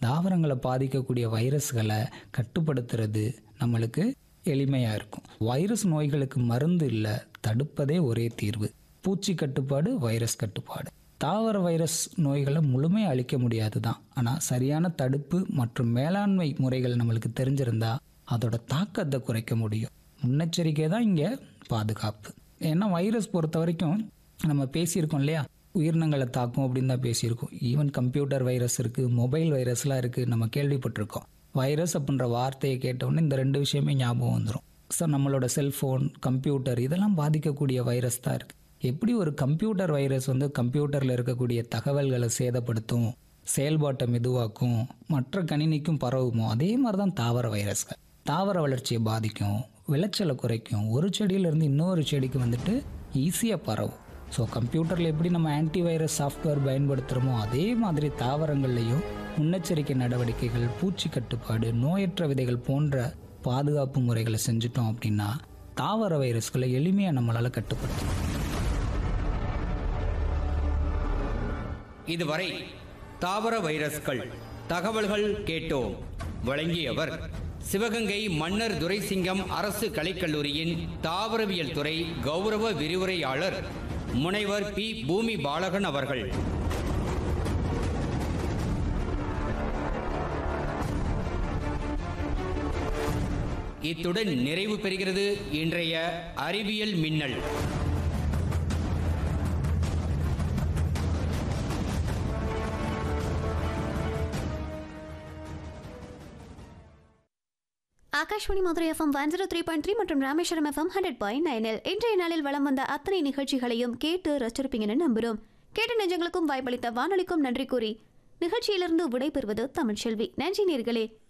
தாவரங்களை பாதிக்கக்கூடிய வைரஸ்களை கட்டுப்படுத்துறது நம்மளுக்கு எளிமையாக இருக்கும் வைரஸ் நோய்களுக்கு மருந்து இல்லை தடுப்பதே ஒரே தீர்வு பூச்சி கட்டுப்பாடு வைரஸ் கட்டுப்பாடு தாவர வைரஸ் நோய்களை முழுமையாக அழிக்க முடியாது தான் ஆனால் சரியான தடுப்பு மற்றும் மேலாண்மை முறைகள் நம்மளுக்கு தெரிஞ்சிருந்தா அதோட தாக்கத்தை குறைக்க முடியும் முன்னெச்சரிக்கை தான் இங்கே பாதுகாப்பு ஏன்னா வைரஸ் பொறுத்த வரைக்கும் நம்ம பேசியிருக்கோம் இல்லையா உயிரினங்களை தாக்கும் அப்படின்னு தான் பேசியிருக்கோம் ஈவன் கம்ப்யூட்டர் வைரஸ் இருக்குது மொபைல் வைரஸ்லாம் இருக்குது நம்ம கேள்விப்பட்டிருக்கோம் வைரஸ் அப்படின்ற வார்த்தையை கேட்டவுடனே இந்த ரெண்டு விஷயமே ஞாபகம் வந்துடும் ஸோ நம்மளோட செல்ஃபோன் கம்ப்யூட்டர் இதெல்லாம் பாதிக்கக்கூடிய வைரஸ் தான் இருக்குது எப்படி ஒரு கம்ப்யூட்டர் வைரஸ் வந்து கம்ப்யூட்டரில் இருக்கக்கூடிய தகவல்களை சேதப்படுத்தும் செயல்பாட்டை மெதுவாக்கும் மற்ற கணினிக்கும் பரவுமோ அதே மாதிரி தான் தாவர வைரஸ்கள் தாவர வளர்ச்சியை பாதிக்கும் விளைச்சலை குறைக்கும் ஒரு செடியிலேருந்து இன்னொரு செடிக்கு வந்துட்டு ஈஸியாக பரவும் ஸோ கம்ப்யூட்டரில் எப்படி நம்ம ஆன்டி வைரஸ் சாஃப்ட்வேர் பயன்படுத்துகிறோமோ அதே மாதிரி தாவரங்கள்லையும் முன்னெச்சரிக்கை நடவடிக்கைகள் பூச்சி கட்டுப்பாடு நோயற்ற விதைகள் போன்ற பாதுகாப்பு முறைகளை செஞ்சுட்டோம் அப்படின்னா தாவர வைரஸ்களை எளிமையாக நம்மளால் கட்டுப்படுத்தலாம் இதுவரை தாவர வைரஸ்கள் தகவல்கள் கேட்டோம் வழங்கியவர் சிவகங்கை மன்னர் துரைசிங்கம் அரசு கலைக்கல்லூரியின் தாவரவியல் துறை கௌரவ விரிவுரையாளர் முனைவர் பி பூமி பாலகன் அவர்கள் இத்துடன் நிறைவு பெறுகிறது இன்றைய அறிவியல் மின்னல் Akashvani Madurai FM one zero three point three மற்றும் ராமேஸ்வரம் எஃப்எம் ஹண்ட்ரட் பாயிண்ட் நைனில் இன்றைய நாளில் வளம் வந்த அத்தனை நிகழ்ச்சிகளையும் கேட்டு ரசிச்சிருப்பீங்கன்னு நம்புகிறோம் கேட்ட நெஞ்சங்களுக்கும் வாய்ப்பளித்த வானொலிக்கும் நன்றி கூறி நிகழ்ச்சியிலிருந்து விடைபெறுவது தமிழ்ச்செல்வி நன்றி நேர்களே